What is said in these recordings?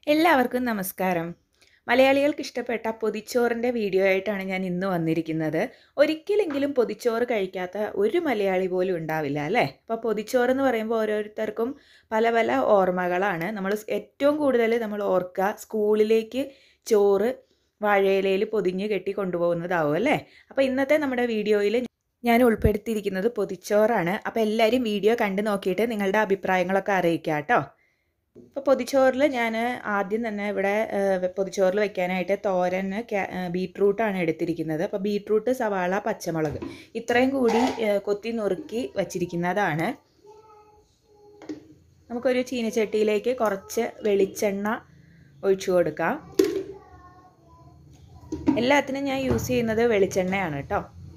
എല്ലാവർക്കും നമസ്കാരം മലയാളികൾക്ക് ഇഷ്ടപ്പെട്ട പൊതിച്ചോറിൻ്റെ വീഡിയോ ആയിട്ടാണ് ഞാൻ ഇന്ന് വന്നിരിക്കുന്നത് ഒരിക്കലെങ്കിലും പൊതിച്ചോറ് കഴിക്കാത്ത ഒരു മലയാളി പോലും ഉണ്ടാവില്ല അല്ലേ അപ്പോൾ പൊതിച്ചോറ് എന്ന് പറയുമ്പോൾ ഓരോരുത്തർക്കും പല പല ഓർമ്മകളാണ് നമ്മൾ ഏറ്റവും കൂടുതൽ നമ്മൾ ഓർക്കുക സ്കൂളിലേക്ക് ചോറ് വാഴയിലയിൽ പൊതിഞ്ഞ് കെട്ടി കൊണ്ടുപോകുന്നതാവും അല്ലേ അപ്പോൾ ഇന്നത്തെ നമ്മുടെ വീഡിയോയിൽ ഞാൻ ഉൾപ്പെടുത്തിയിരിക്കുന്നത് പൊതിച്ചോറാണ് അപ്പോൾ എല്ലാവരും വീഡിയോ കണ്ടു നോക്കിയിട്ട് നിങ്ങളുടെ അഭിപ്രായങ്ങളൊക്കെ അറിയിക്കുക കേട്ടോ ഇപ്പോൾ പൊതിച്ചോറിൽ ഞാൻ ആദ്യം തന്നെ ഇവിടെ പൊതിച്ചോറിൽ വെക്കാനായിട്ട് തോരന് ബീട്രൂട്ടാണ് എടുത്തിരിക്കുന്നത് അപ്പോൾ ബീട്രൂട്ട് സവാള പച്ചമുളക് ഇത്രയും കൂടി കൊത്തി നുറുക്കി വച്ചിരിക്കുന്നതാണ് നമുക്കൊരു ചീനച്ചട്ടിയിലേക്ക് കുറച്ച് വെളിച്ചെണ്ണ ഒഴിച്ചു കൊടുക്കാം എല്ലാത്തിനും ഞാൻ യൂസ് ചെയ്യുന്നത് വെളിച്ചെണ്ണയാണ് കേട്ടോ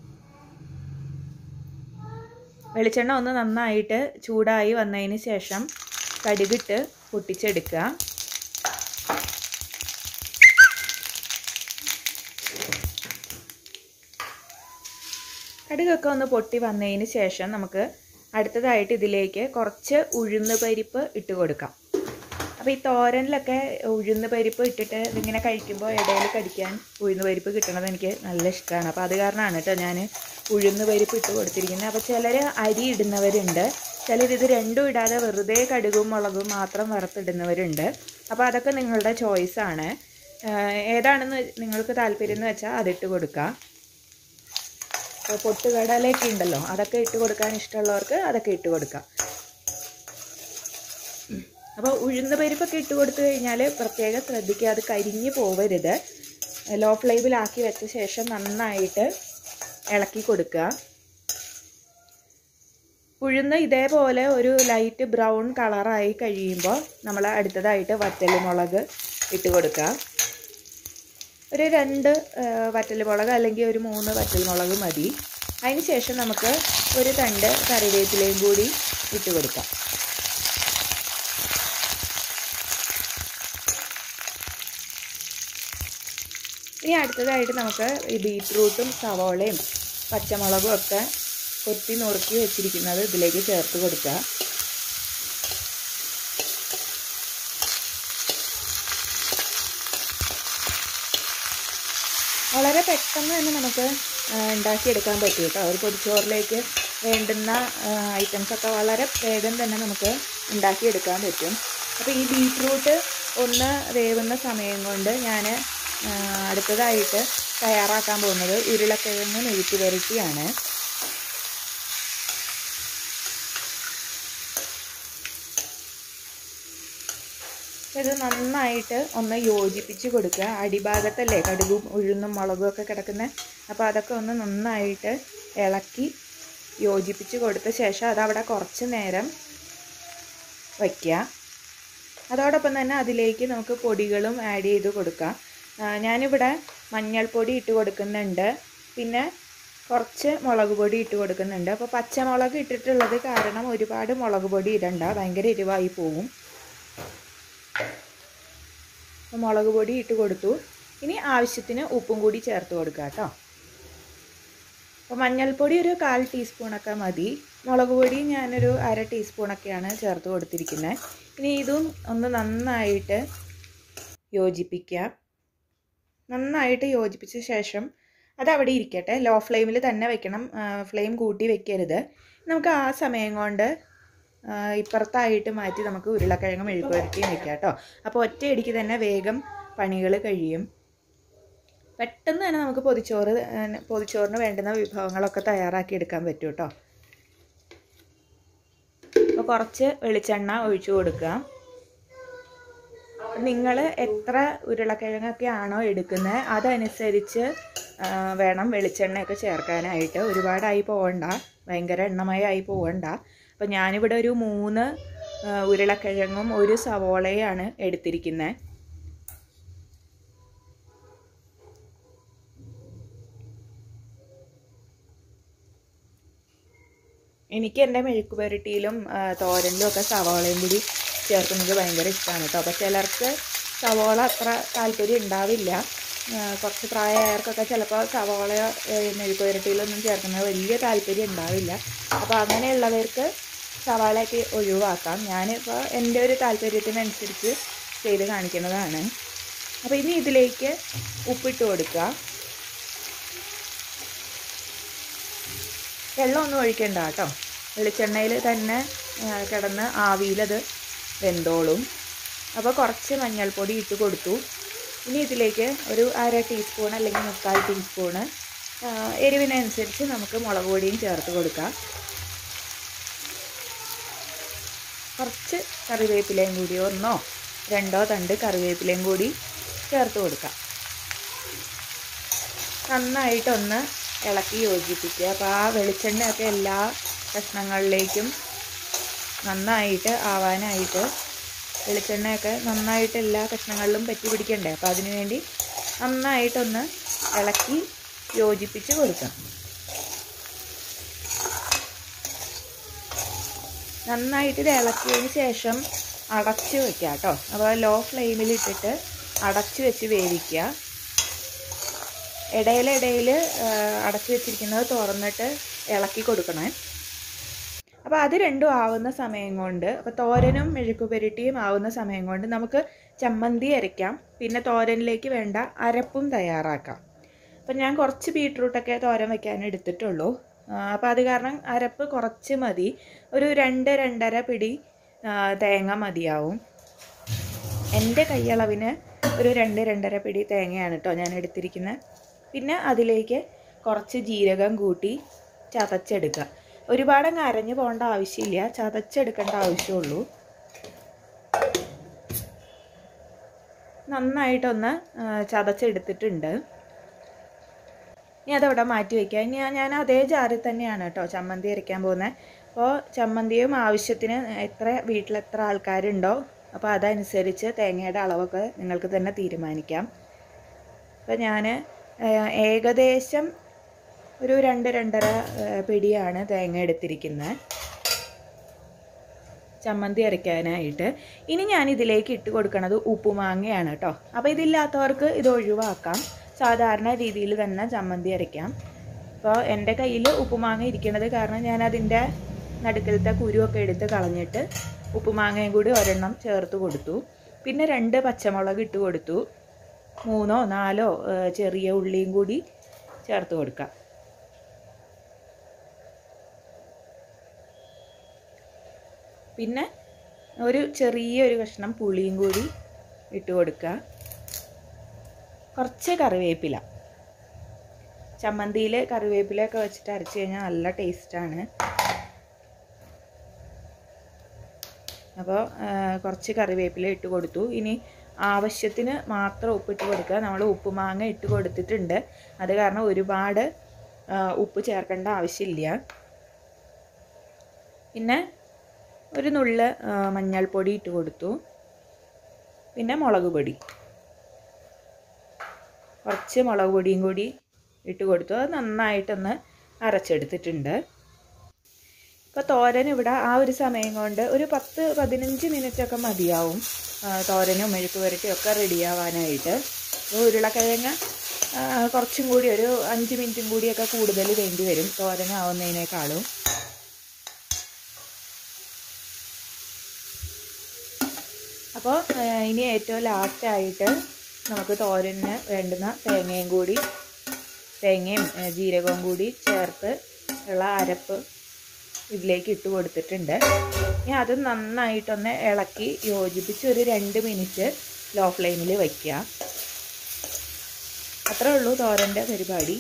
വെളിച്ചെണ്ണ ഒന്ന് നന്നായിട്ട് ചൂടായി വന്നതിന് ശേഷം കടുകിട്ട് പൊട്ടിച്ചെടുക്കുക കടുകൊക്കെ ഒന്ന് പൊട്ടി വന്നതിന് ശേഷം നമുക്ക് അടുത്തതായിട്ട് ഇതിലേക്ക് കുറച്ച് ഉഴുന്ന് പരിപ്പ് ഇട്ട് കൊടുക്കാം അപ്പോൾ ഈ തോരനിലൊക്കെ ഉഴുന്ന് പരിപ്പ് ഇട്ടിട്ട് ഇതിങ്ങനെ കഴിക്കുമ്പോൾ ഇടയിൽ കടിക്കാൻ ഉഴുന്ന് പരിപ്പ് കിട്ടണത് എനിക്ക് നല്ല ഇഷ്ടമാണ് അപ്പോൾ അത് കാരണമാണ് കേട്ടോ ഞാൻ ഉഴുന്ന് പരിപ്പ് ഇട്ട് കൊടുത്തിരിക്കുന്നത് അപ്പോൾ ചിലർ അരി ഇടുന്നവരുണ്ട് ചിലർ ഇത് രണ്ടും ഇടാതെ വെറുതെ കടുകും മുളകും മാത്രം വറുത്തിടുന്നവരുണ്ട് അപ്പോൾ അതൊക്കെ നിങ്ങളുടെ ചോയ്സാണ് ഏതാണെന്ന് നിങ്ങൾക്ക് താല്പര്യം എന്ന് വെച്ചാൽ അതിട്ട് കൊടുക്കുക ഇപ്പോൾ പൊട്ടുകടലയൊക്കെ ഉണ്ടല്ലോ അതൊക്കെ ഇട്ട് കൊടുക്കാൻ ഇഷ്ടമുള്ളവർക്ക് അതൊക്കെ ഇട്ട് കൊടുക്കാം അപ്പോൾ ഉഴുന്ന് പരിപ്പൊക്കെ ഇട്ട് കൊടുത്തു കഴിഞ്ഞാൽ പ്രത്യേകം ശ്രദ്ധിക്കുക അത് കരിഞ്ഞു പോവരുത് ലോ ഫ്ലെയിമിലാക്കി വെച്ച ശേഷം നന്നായിട്ട് ഇളക്കി കൊടുക്കുക ഉഴുന്ന് ഇതേപോലെ ഒരു ലൈറ്റ് ബ്രൗൺ കളറായി കഴിയുമ്പോൾ നമ്മൾ അടുത്തതായിട്ട് വറ്റൽമുളക് ഇട്ട് കൊടുക്കുക ഒരു രണ്ട് വറ്റൽമുളക് അല്ലെങ്കിൽ ഒരു മൂന്ന് വറ്റൽമുളക് മതി അതിന് ശേഷം നമുക്ക് ഒരു തണ്ട് കറിവേപ്പിലയും കൂടി ഇട്ട് കൊടുക്കാം ഇനി അടുത്തതായിട്ട് നമുക്ക് ഈ ബീറ്റ്റൂട്ടും സവോളയും പച്ചമുളകും ഒക്കെ കൊത്തി നുറുക്കി വെച്ചിരിക്കുന്നത് ഇതിലേക്ക് ചേർത്ത് കൊടുക്കുക വളരെ പെട്ടെന്ന് തന്നെ നമുക്ക് ഉണ്ടാക്കിയെടുക്കാൻ പറ്റും കേട്ടോ ഒരു പൊതിച്ചോറിലേക്ക് വേണ്ടുന്ന ഐറ്റംസൊക്കെ വളരെ വേഗം തന്നെ നമുക്ക് ഉണ്ടാക്കിയെടുക്കാൻ പറ്റും അപ്പോൾ ഈ ബീറ്റ്റൂട്ട് ഒന്ന് വേവുന്ന സമയം കൊണ്ട് ഞാൻ അടുത്തതായിട്ട് തയ്യാറാക്കാൻ പോകുന്നത് ഉരുളക്കിഴങ്ങ് മെഴുക്ക് വരട്ടിയാണ് ഇത് നന്നായിട്ട് ഒന്ന് യോജിപ്പിച്ച് കൊടുക്കുക അടിഭാഗത്തല്ലേ കടുകും ഉഴുന്നും മുളകും ഒക്കെ കിടക്കുന്നത് അപ്പോൾ അതൊക്കെ ഒന്ന് നന്നായിട്ട് ഇളക്കി യോജിപ്പിച്ച് കൊടുത്ത ശേഷം അതവിടെ കുറച്ച് നേരം വയ്ക്കുക അതോടൊപ്പം തന്നെ അതിലേക്ക് നമുക്ക് പൊടികളും ആഡ് ചെയ്ത് കൊടുക്കാം ഞാനിവിടെ മഞ്ഞൾപ്പൊടി ഇട്ട് കൊടുക്കുന്നുണ്ട് പിന്നെ കുറച്ച് മുളക് പൊടി ഇട്ട് കൊടുക്കുന്നുണ്ട് അപ്പോൾ പച്ചമുളക് ഇട്ടിട്ടുള്ളത് കാരണം ഒരുപാട് മുളക് പൊടി ഇടണ്ട ഭയങ്കര എരിവായി പോവും മുളക് പൊടി ഇട്ട് കൊടുത്തു ഇനി ആവശ്യത്തിന് ഉപ്പും കൂടി ചേർത്ത് കൊടുക്കുക കേട്ടോ അപ്പോൾ മഞ്ഞൾപ്പൊടി ഒരു കാൽ ടീസ്പൂണൊക്കെ മതി മുളക് പൊടി ഞാനൊരു അര ടീസ്പൂണൊക്കെയാണ് ചേർത്ത് കൊടുത്തിരിക്കുന്നത് ഇനി ഇതും ഒന്ന് നന്നായിട്ട് യോജിപ്പിക്കുക നന്നായിട്ട് യോജിപ്പിച്ച ശേഷം അതവിടെ ഇരിക്കട്ടെ ലോ ഫ്ലെയിമിൽ തന്നെ വെക്കണം ഫ്ലെയിം കൂട്ടി വെക്കരുത് നമുക്ക് ആ സമയം കൊണ്ട് ഇപ്പുറത്തായിട്ട് മാറ്റി നമുക്ക് ഉരുളക്കിഴങ്ങ് മെഴുക്ക് പുരട്ടിയും വെക്കാം കേട്ടോ അപ്പോൾ ഒറ്റയടിക്ക് തന്നെ വേഗം പണികൾ കഴിയും പെട്ടെന്ന് തന്നെ നമുക്ക് പൊതിച്ചോറ് പൊതിച്ചോറിന് വേണ്ടുന്ന വിഭവങ്ങളൊക്കെ തയ്യാറാക്കി എടുക്കാൻ പറ്റും കേട്ടോ അപ്പോൾ കുറച്ച് വെളിച്ചെണ്ണ ഒഴിച്ചു കൊടുക്കുക നിങ്ങൾ എത്ര ഉരുളക്കിഴങ്ങൊക്കെ ആണോ എടുക്കുന്നത് അതനുസരിച്ച് വേണം വെളിച്ചെണ്ണയൊക്കെ ചേർക്കാനായിട്ട് ഒരുപാടായി പോകണ്ട ഭയങ്കര എണ്ണമയമായി പോകണ്ട അപ്പോൾ ഞാനിവിടെ ഒരു മൂന്ന് ഉരുളക്കിഴങ്ങും ഒരു സവോളയാണ് എടുത്തിരിക്കുന്നത് എനിക്ക് എൻ്റെ മെഴുക്ക് പുരട്ടിയിലും തോരനിലും ഒക്കെ സവോളയും കൂടി ചേർക്കുന്നത് ഭയങ്കര ഇഷ്ടമാണ് കേട്ടോ അപ്പോൾ ചിലർക്ക് സവോള അത്ര താല്പര്യം ഉണ്ടാവില്ല കുറച്ച് പ്രായമായവർക്കൊക്കെ ചിലപ്പോൾ സവോള മെഴുക്ക് പുരട്ടിയിലൊന്നും ചേർക്കുന്നത് വലിയ താല്പര്യം ഉണ്ടാവില്ല അപ്പോൾ അങ്ങനെയുള്ളവർക്ക് സവാളയൊക്കെ ഒഴിവാക്കാം ഞാനിപ്പോൾ എൻ്റെ ഒരു താല്പര്യത്തിനനുസരിച്ച് ചെയ്ത് കാണിക്കുന്നതാണ് അപ്പോൾ ഇനി ഇതിലേക്ക് ഉപ്പിട്ട് കൊടുക്കുക വെള്ളമൊന്നും ഒഴിക്കണ്ട കേട്ടോ വെളിച്ചെണ്ണയിൽ തന്നെ ആ, കിടന്ന് ആവിയിലത് വെന്തോളും അപ്പോൾ കുറച്ച് മഞ്ഞൾപ്പൊടി ഇട്ട് കൊടുത്തു ഇനി ഇതിലേക്ക് ഒരു അര ടീസ്പൂൺ അല്ലെങ്കിൽ മുക്കാൽ ടീസ്പൂണ് ആ, എരിവിനനുസരിച്ച് നമുക്ക് മുളക് പൊടിയും ചേർത്ത് കൊടുക്കാം കുറച്ച് കറിവേപ്പിലയും കൂടി ഒന്നോ രണ്ടോ തണ്ട് കറിവേപ്പിലയും കൂടി ചേർത്ത് കൊടുക്കാം നന്നായിട്ടൊന്ന് ഇളക്കി യോജിപ്പിക്കുക അപ്പോൾ ആ വെളിച്ചെണ്ണയൊക്കെ എല്ലാ കഷ്ണങ്ങളിലേക്കും നന്നായിട്ട് ആവാനായിട്ട് വെളിച്ചെണ്ണയൊക്കെ നന്നായിട്ട് എല്ലാ കഷ്ണങ്ങളിലും പറ്റി പിടിക്കണ്ടേ അപ്പോൾ അതിനു വേണ്ടി നന്നായിട്ടൊന്ന് ഇളക്കി യോജിപ്പിച്ച് കൊടുക്കണം നന്നായിട്ട് ഇത് ഇളക്കിയതിന് ശേഷം അടച്ച് വെക്കുക കേട്ടോ അപ്പോൾ ലോ ഫ്ലെയിമിൽ ഇട്ടിട്ട് അടച്ച് വെച്ച് വേവിക്കുക ഇടയിലിടയിൽ അടച്ചു വെച്ചിരിക്കുന്നത് തുറന്നിട്ട് ഇളക്കി കൊടുക്കണേ അപ്പോൾ അത് രണ്ടും ആവുന്ന സമയം കൊണ്ട് അപ്പോൾ തോരനും മെഴുക്ക് പുരട്ടിയും ആവുന്ന സമയം കൊണ്ട് നമുക്ക് ചമ്മന്തി അരയ്ക്കാം പിന്നെ തോരനിലേക്ക് വേണ്ട അരപ്പും തയ്യാറാക്കാം അപ്പം ഞാൻ കുറച്ച് ബീട്രൂട്ടൊക്കെ തോരൻ വെക്കാൻ എടുത്തിട്ടുള്ളൂ അപ്പോൾ അത് കാരണം അരപ്പ് കുറച്ച് മതി ഒരു രണ്ട് രണ്ടര പിടി ആ, തേങ്ങ മതിയാവും എൻ്റെ കൈയളവിന് ഒരു രണ്ട് രണ്ടര പിടി തേങ്ങയാണ് കേട്ടോ ഞാൻ എടുത്തിരിക്കുന്നത് പിന്നെ അതിലേക്ക് കുറച്ച് ജീരകം കൂട്ടി ചതച്ചെടുക്കുക ഒരുപാടങ്ങ് അരഞ്ഞു പോകേണ്ട ആവശ്യമില്ല ചതച്ചെടുക്കേണ്ട ആവശ്യമുള്ളൂ നന്നായിട്ടൊന്ന് ആ, ചതച്ചെടുത്തിട്ടുണ്ട് ഇനി അതവിടെ മാറ്റി വയ്ക്കുക ഇനി ഞാൻ- ഞാൻ അതേ ജാറിൽ തന്നെയാണ് കേട്ടോ ചമ്മന്തി അരയ്ക്കാൻ പോകുന്നത് അപ്പോൾ ചമ്മന്തിയും ആവശ്യത്തിന് എത്ര വീട്ടിൽ എത്ര ആൾക്കാരുണ്ടോ അപ്പോൾ അതനുസരിച്ച് തേങ്ങയുടെ അളവൊക്കെ നിങ്ങൾക്ക് തന്നെ തീരുമാനിക്കാം അപ്പോൾ ഞാൻ ഏകദേശം ഒരു രണ്ട് രണ്ടര ഏഹ്, പിടിയാണ് തേങ്ങ എടുത്തിരിക്കുന്നത് ചമ്മന്തി അരയ്ക്കാനായിട്ട് ഇനി ഞാൻ ഇതിലേക്ക് ഇട്ട് കൊടുക്കുന്നത് ഉപ്പുമാങ്ങയാണ് കേട്ടോ അപ്പോൾ ഇതില്ലാത്തവർക്ക് ഇത് ഒഴിവാക്കാം സാധാരണ രീതിയിൽ തന്നെ ചമ്മന്തി അരയ്ക്കാം അപ്പോൾ എൻ്റെ കയ്യിൽ ഉപ്പുമാങ്ങ ഇരിക്കുന്നത് കാരണം ഞാൻ അതിൻ്റെ നടുക്കലത്തെ കുരുവൊക്കെ എടുത്ത് കളഞ്ഞിട്ട് ഉപ്പുമാങ്ങയും കൂടി ഒരെണ്ണം ചേർത്ത് കൊടുത്തു പിന്നെ രണ്ട് പച്ചമുളക് ഇട്ട് കൊടുത്തു മൂന്നോ നാലോ ഏഹ്, ചെറിയ ഉള്ളിയും കൂടി ചേർത്ത് കൊടുക്കാം പിന്നെ ഒരു ചെറിയൊരു കഷ്ണം പുളിയും കൂടി ഇട്ട് കൊടുക്കുക കുറച്ച് കറിവേപ്പില ചമ്മന്തിയിൽ കറിവേപ്പിലയൊക്കെ വെച്ചിട്ട് അരച്ച് കഴിഞ്ഞാൽ നല്ല ടേസ്റ്റാണ് അപ്പോൾ കുറച്ച് കറിവേപ്പില ഇട്ട് കൊടുത്തു ഇനി ആവശ്യത്തിന് മാത്രം ഉപ്പിട്ട് കൊടുക്കുക നമ്മൾ ഉപ്പുമാങ്ങ ഇട്ട് കൊടുത്തിട്ടുണ്ട് അത് കാരണം ഒരുപാട് ആ, ഉപ്പ് ചേർക്കേണ്ട ആവശ്യമില്ല പിന്നെ ഒരു നുള്ള് ആ, മഞ്ഞൾപ്പൊടി ഇട്ട് കൊടുത്തു പിന്നെ മുളക് പൊടി കുറച്ച് മുളക് പൊടിയും കൂടി ഇട്ട് കൊടുത്തു അത് നന്നായിട്ടൊന്ന് അരച്ചെടുത്തിട്ടുണ്ട് ഇപ്പോൾ തോരൻ ഇവിടെ ആ ഒരു സമയം കൊണ്ട് ഒരു പത്ത് പതിനഞ്ച് മിനിറ്റൊക്കെ മതിയാവും ആ, തോരനും മെഴുക്ക് പുരട്ടിയും ഒക്കെ റെഡിയാവാനായിട്ട് അപ്പോൾ ഉരുളക്കിഴങ്ങ് ആ, കുറച്ചും കൂടി ഒരു അഞ്ച് മിനിറ്റും കൂടിയൊക്കെ കൂടുതൽ വേണ്ടി വരും തോരനാവുന്നതിനേക്കാളും അപ്പോൾ ഇനി ഏറ്റവും ലാസ്റ്റായിട്ട് നമുക്ക് തോരന് വേണ്ടുന്ന തേങ്ങയും കൂടി തേങ്ങയും ഏ, ജീരകവും കൂടി ചേർത്ത് ഉള്ള അരപ്പ് ഇതിലേക്ക് ഇട്ട് കൊടുത്തിട്ടുണ്ട് ഇനി അത് നന്നായിട്ടൊന്ന് ഇളക്കി യോജിപ്പിച്ച് ഒരു രണ്ട് മിനിറ്റ് ലോ ഫ്ലെയിമിൽ വയ്ക്കുക അത്രേ ഉള്ളൂ തോരൻ്റെ പരിപാടി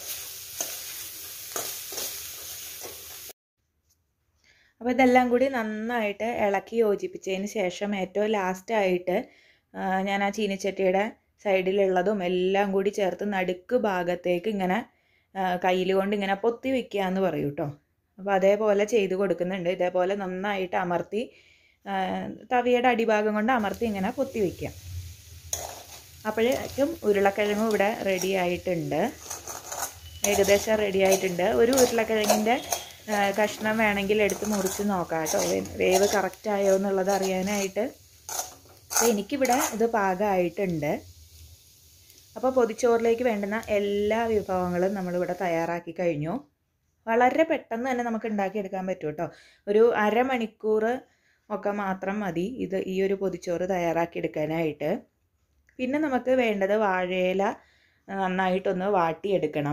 അപ്പോൾ ഇതെല്ലാം കൂടി നന്നായിട്ട് ഇളക്കി യോജിപ്പിച്ചതിന് ശേഷം ഏറ്റവും ലാസ്റ്റായിട്ട് ഞാൻ ആ ചീനിച്ചട്ടിയുടെ സൈഡിലുള്ളതും എല്ലാം കൂടി ചേർത്ത് നടുക്ക് ഭാഗത്തേക്ക് ഇങ്ങനെ കയ്യിൽ കൊണ്ട് ഇങ്ങനെ പൊത്തി വെക്കുക എന്ന് പറയും കേട്ടോ അപ്പോൾ അതേപോലെ ചെയ്ത് കൊടുക്കുന്നുണ്ട് ഇതേപോലെ നന്നായിട്ട് അമർത്തി ആ, തവിയുടെ അടിഭാഗം കൊണ്ട് അമർത്തി ഇങ്ങനെ പൊത്തി വയ്ക്കുക അപ്പോഴേക്കും ഉരുളക്കിഴങ്ങും ഇവിടെ റെഡി ആയിട്ടുണ്ട് ഏകദേശം റെഡി ആയിട്ടുണ്ട് ഒരു ഉരുളക്കിഴങ്ങിൻ്റെ ആ, കഷ്ണം വേണമെങ്കിൽ എടുത്ത് മുറിച്ച് നോക്കാം കേട്ടോ വേ- വേവ് കറക്റ്റ് ആയോ എന്നുള്ളത് അറിയാനായിട്ട് അപ്പോൾ എനിക്കിവിടെ ഇത് പാകമായിട്ടുണ്ട് അപ്പോൾ പൊതിച്ചോറിലേക്ക് വേണ്ടുന്ന എല്ലാ വിഭവങ്ങളും നമ്മളിവിടെ തയ്യാറാക്കി കഴിഞ്ഞു വളരെ പെട്ടെന്ന് തന്നെ നമുക്ക് ഉണ്ടാക്കിയെടുക്കാൻ പറ്റും കേട്ടോ ഒരു അരമണിക്കൂർ ഒക്കെ മാത്രം മതി ഇത് ഈ ഒരു പൊതിച്ചോറ് തയ്യാറാക്കി എടുക്കാനായിട്ട് പിന്നെ നമുക്ക് വേണ്ടത് വാഴയില നന്നായിട്ടൊന്ന് വാട്ടിയെടുക്കണം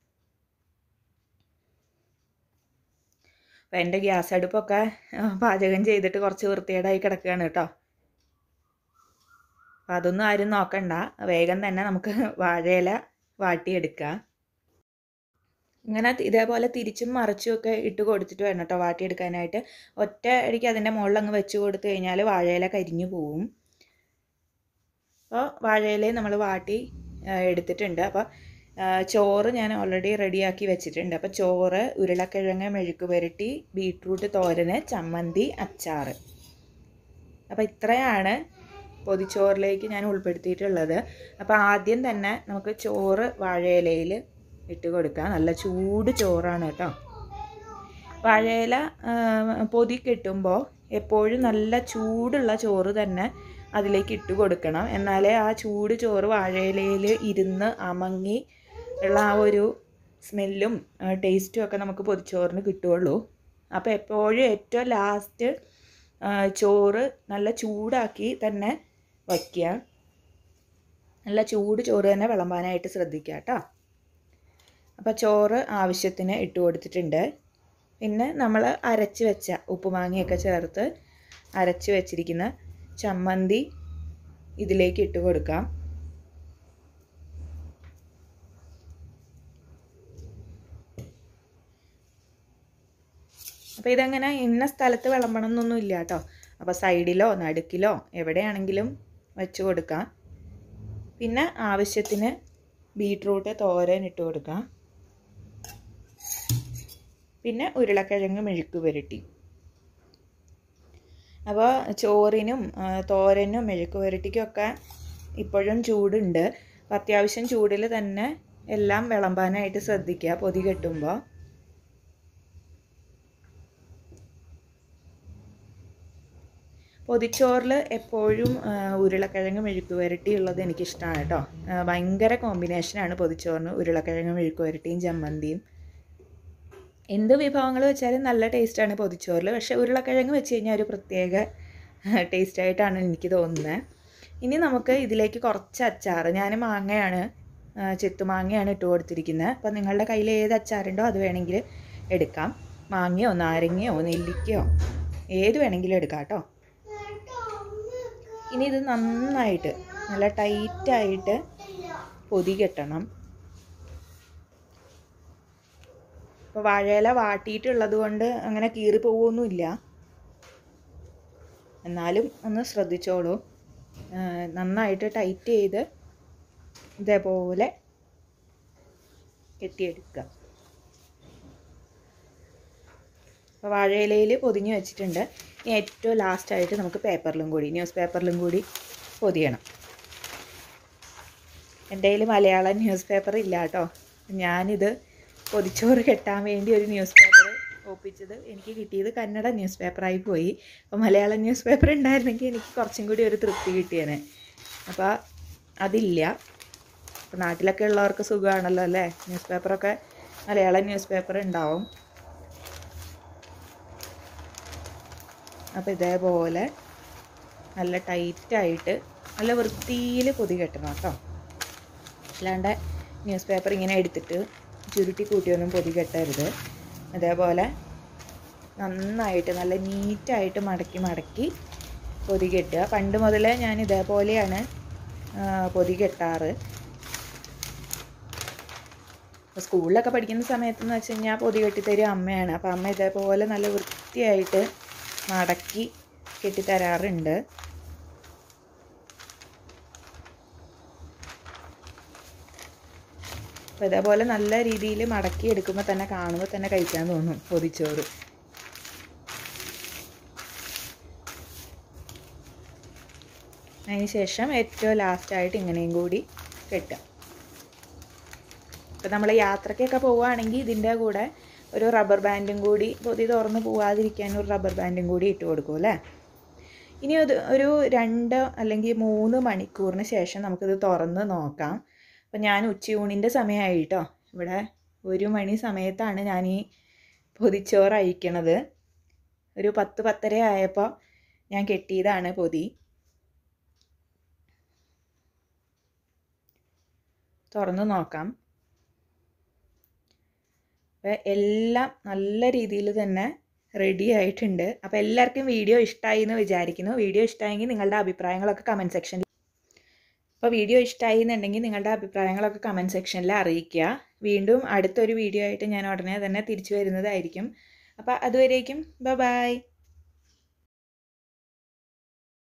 അപ്പം എൻ്റെ ഗ്യാസ് അടുപ്പൊക്കെ പാചകം ചെയ്തിട്ട് കുറച്ച് വൃത്തികേടായി കിടക്കുകയാണ് കേട്ടോ അപ്പം അതൊന്നും ആരും നോക്കണ്ട വേഗം തന്നെ നമുക്ക് വാഴയില വാട്ടിയെടുക്കാം ഇങ്ങനെ ഇതേപോലെ തിരിച്ചും മറിച്ചും ഒക്കെ ഇട്ട് കൊടുത്തിട്ട് വേണം കേട്ടോ വാട്ടിയെടുക്കാനായിട്ട് ഒറ്റ അടിക്ക് അതിൻ്റെ മുകളിൽ അങ്ങ് വെച്ച് കൊടുത്തു കഴിഞ്ഞാൽ വാഴയില കരിഞ്ഞു പോവും അപ്പോൾ വാഴയില നമ്മൾ വാട്ടി എടുത്തിട്ടുണ്ട് അപ്പോൾ ചോറ് ഞാൻ ഓൾറെഡി റെഡിയാക്കി വെച്ചിട്ടുണ്ട് അപ്പോൾ ചോറ് ഉരുളക്കിഴങ്ങ് മെഴുക്ക് പുരട്ടി ബീട്രൂട്ട് തോരന് ചമ്മന്തി അച്ചാറ് അപ്പോൾ ഇത്രയാണ് പൊതിച്ചോറിലേക്ക് ഞാൻ ഉൾപ്പെടുത്തിയിട്ടുള്ളത് അപ്പോൾ ആദ്യം തന്നെ നമുക്ക് ചോറ് വാഴയിലയിൽ ഇട്ട് കൊടുക്കാം നല്ല ചൂട് ചോറാണ് കേട്ടോ വാഴയില പൊതി കെട്ടുമ്പോൾ എപ്പോഴും നല്ല ചൂടുള്ള ചോറ് തന്നെ അതിലേക്ക് ഇട്ട് കൊടുക്കണം എന്നാലേ ആ ചൂട് ചോറ് വാഴയിലയിൽ ഇരുന്ന് അമങ്ങി ഉള്ള ആ ഒരു സ്മെല്ലും ടേസ്റ്റും ഒക്കെ നമുക്ക് പൊതിച്ചോറിന് കിട്ടുകയുള്ളൂ അപ്പോൾ എപ്പോഴും ഏറ്റവും ലാസ്റ്റ് ചോറ് നല്ല ചൂടാക്കി തന്നെ വയ്ക്കുക നല്ല ചൂട് ചോറ് തന്നെ വിളമ്പാനായിട്ട് ശ്രദ്ധിക്കുക കേട്ടോ അപ്പോൾ ചോറ് ആവശ്യത്തിന് ഇട്ട് കൊടുത്തിട്ടുണ്ട് പിന്നെ നമ്മൾ അരച്ച് വെച്ച ഉപ്പുമാങ്ങയൊക്കെ ചേർത്ത് അരച്ച് വെച്ചിരിക്കുന്ന ചമ്മന്തി ഇതിലേക്ക് ഇട്ട് കൊടുക്കാം അപ്പോൾ ഇതങ്ങനെ ഇന്ന സ്ഥലത്ത് വിളമ്പണം എന്നൊന്നും ഇല്ല കേട്ടോ അപ്പോൾ സൈഡിലോ നടുക്കിലോ എവിടെയാണെങ്കിലും വെച്ച് കൊടുക്കാം പിന്നെ ആവശ്യത്തിന് ബീട്രൂട്ട് തോരൻ ഇട്ട് കൊടുക്കാം പിന്നെ ഉരുളക്കിഴങ്ങ് മെഴുക്ക് പുരട്ടി അപ്പോൾ ചോറിനും തോരനും മെഴുക്ക് പുരട്ടിക്കൊക്കെ ഇപ്പോഴും ചൂടുണ്ട് അപ്പോൾ അത്യാവശ്യം ചൂടിൽ തന്നെ എല്ലാം വിളമ്പാനായിട്ട് ശ്രദ്ധിക്കുക പൊതി കെട്ടുമ്പോൾ പൊതിച്ചോറിൽ എപ്പോഴും ഉരുളക്കിഴങ്ങ് മെഴുക്ക് പുരട്ടി ഉള്ളത് എനിക്കിഷ്ടമാണ് കേട്ടോ ഭയങ്കര കോമ്പിനേഷനാണ് പൊതിച്ചോറിന് ഉരുളക്കിഴങ്ങ് മെഴുക്ക് പുരട്ടിയും ചമ്മന്തിയും എന്ത് വിഭവങ്ങൾ വെച്ചാലും നല്ല ടേസ്റ്റാണ് പൊതിച്ചോറിൽ പക്ഷേ ഉരുളക്കിഴങ്ങ് വെച്ച് കഴിഞ്ഞാൽ ഒരു പ്രത്യേക ടേസ്റ്റായിട്ടാണ് എനിക്ക് തോന്നുന്നത് ഇനി നമുക്ക് ഇതിലേക്ക് കുറച്ച് അച്ചാർ ഞാൻ മാങ്ങയാണ് ചെത്തുമാങ്ങയാണ് ഇട്ട് കൊടുത്തിരിക്കുന്നത് അപ്പം നിങ്ങളുടെ കയ്യിൽ ഏത് അച്ചാറുണ്ടോ അത് വേണമെങ്കിൽ എടുക്കാം മാങ്ങയോ നാരങ്ങയോ നെല്ലിക്കയോ ഏത് വേണമെങ്കിലും എടുക്കാം കേട്ടോ ഇനി ഇത് നന്നായിട്ട് നല്ല ടൈറ്റായിട്ട് പൊതി കെട്ടണം ഇപ്പോൾ വാഴയില വാട്ടിയിട്ടുള്ളത് കൊണ്ട് അങ്ങനെ കീറി പോകുമൊന്നുമില്ല എന്നാലും ഒന്ന് ശ്രദ്ധിച്ചോളൂ നന്നായിട്ട് ടൈറ്റ് ചെയ്ത് ഇതേപോലെ കെട്ടിയെടുക്കുക അപ്പോൾ വാഴയിലയിൽ പൊതിഞ്ഞ് വെച്ചിട്ടുണ്ട് ഇനി ഏറ്റവും ലാസ്റ്റായിട്ട് നമുക്ക് പേപ്പറിലും കൂടി ന്യൂസ് പേപ്പറിലും കൂടി പൊതിയണം എൻ്റെ കയ്യിൽ മലയാളം ന്യൂസ് പേപ്പർ ഇല്ല കേട്ടോ ഞാനിത് പൊതിച്ചോറ് കെട്ടാൻ വേണ്ടി ഒരു ന്യൂസ് പേപ്പർ ഒപ്പിച്ചത് എനിക്ക് കിട്ടിയത് കന്നഡ ന്യൂസ് പേപ്പറായി പോയി അപ്പോൾ മലയാളം ന്യൂസ് പേപ്പർ ഉണ്ടായിരുന്നെങ്കിൽ എനിക്ക് കുറച്ചും കൂടി ഒരു തൃപ്തി കിട്ടിയേനെ അപ്പോൾ അതില്ല അപ്പോൾ നാട്ടിലൊക്കെ ഉള്ളവർക്ക് സുഖമാണല്ലോ അല്ലേ ന്യൂസ് പേപ്പറൊക്കെ മലയാളം ന്യൂസ് പേപ്പർ ഉണ്ടാവും അപ്പോൾ ഇതേപോലെ നല്ല ടൈറ്റായിട്ട് നല്ല വൃത്തിയിൽ പൊതി കെട്ടണം കേട്ടോ അല്ലാണ്ട് ന്യൂസ് പേപ്പർ ഇങ്ങനെ എടുത്തിട്ട് ചുരുട്ടി കൂട്ടിയൊന്നും പൊതി കെട്ടരുത് അതേപോലെ നന്നായിട്ട് നല്ല നീറ്റായിട്ട് മടക്കി മടക്കി പൊതി കെട്ടുക പണ്ട് മുതലേ ഞാൻ ഇതേപോലെയാണ് പൊതി കെട്ടാറ് അപ്പോൾ സ്കൂളിലൊക്കെ പഠിക്കുന്ന സമയത്തെന്ന് വെച്ച് കഴിഞ്ഞാൽ പൊതി കെട്ടിത്തരും അമ്മയാണ് അപ്പോൾ അമ്മ ഇതേപോലെ നല്ല വൃത്തിയായിട്ട് മടക്കി കെട്ടിത്തരാറുണ്ട് അപ്പോൾ ഇതേപോലെ നല്ല രീതിയിൽ മടക്കി എടുക്കുമ്പോൾ തന്നെ കാണുമ്പോൾ തന്നെ കഴിക്കാൻ തോന്നും പൊതിച്ചോറ് അതിന് ശേഷം ഏറ്റവും ലാസ്റ്റായിട്ട് ഇങ്ങനെയും കൂടി കെട്ടുക ഇപ്പോൾ നമ്മൾ യാത്രയ്ക്കൊക്കെ പോവുകയാണെങ്കിൽ ഇതിൻ്റെ കൂടെ ഒരു റബ്ബർ ബാൻഡും കൂടി പൊതി തുറന്ന് പോവാതിരിക്കാൻ ഒരു റബ്ബർ ബാൻഡും കൂടി ഇട്ട് കൊടുക്കും അല്ലേ ഇനി അത് ഒരു രണ്ട് അല്ലെങ്കിൽ മൂന്ന് മണിക്കൂറിന് ശേഷം നമുക്കിത് തുറന്ന് നോക്കാം അപ്പം ഞാൻ ഉച്ചയൂണിൻ്റെ സമയമായി കേട്ടോ ഇവിടെ ഒരു മണി സമയത്താണ് ഞാൻ ഈ പൊതിച്ചോറ് അഴിക്കണത് ഒരു പത്ത് പത്തര ആയപ്പോൾ ഞാൻ കെട്ടിയതാണ് പൊതി തുറന്നു നോക്കാം അപ്പോൾ എല്ലാം നല്ല രീതിയിൽ തന്നെ റെഡി ആയിട്ടുണ്ട് അപ്പോൾ എല്ലാവർക്കും വീഡിയോ ഇഷ്ടമായി എന്ന് വിചാരിക്കുന്നു വീഡിയോ ഇഷ്ടമായെങ്കിൽ നിങ്ങളുടെ അഭിപ്രായങ്ങളൊക്കെ കമൻറ്റ് സെക്ഷനിൽ അപ്പോൾ വീഡിയോ ഇഷ്ടമായി എന്നുണ്ടെങ്കിൽ നിങ്ങളുടെ അഭിപ്രായങ്ങളൊക്കെ കമൻറ്റ് സെക്ഷനിൽ അറിയിക്കുക വീണ്ടും അടുത്തൊരു വീഡിയോ ആയിട്ട് ഞാൻ ഉടനെ തന്നെ തിരിച്ചു വരുന്നതായിരിക്കും അപ്പോൾ അതുവരേക്കും ബൈ